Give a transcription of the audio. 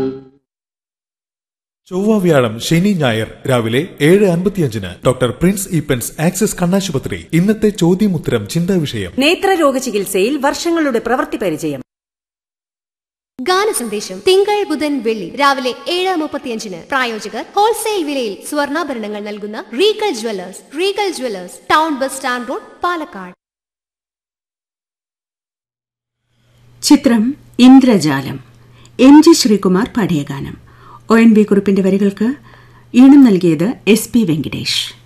ചൊവ്വ വ്യാഴം ശനി ഞായർ രാവിലെ ഏഴ് അൻപത്തിയഞ്ചിന് ഡോക്ടർ പ്രിൻസ് ഈപ്പൻസ് ആക്സിസ് കണ്ണാശുപത്രി ഇന്നത്തെ ചോദ്യമുത്തരം ചിന്താ വിഷയം നേത്രരോഗ ചികിത്സയിൽ വർഷങ്ങളുടെ പ്രവൃത്തി പരിചയം ഗാനസന്ദേശം തിങ്കൾ ബുധൻ വെള്ളി രാവിലെ ഏഴ് മുപ്പത്തിയഞ്ചിന് പ്രായോജകർ ഹോൾസെയിൽ വിലയിൽ സ്വർണ്ണാഭരണങ്ങൾ നൽകുന്ന Regal Jewellers Regal Jewellers town bus stand road Palakkad ചിത്രം ഇന്ദ്രജാലം എം ജി ശ്രീകുമാർ പാടിയ ഗാനം ഒ എൻ വി കുറിപ്പിന്റെ വരികൾക്ക് ഈണം നൽകിയത് എസ് പി വെങ്കിടേഷ്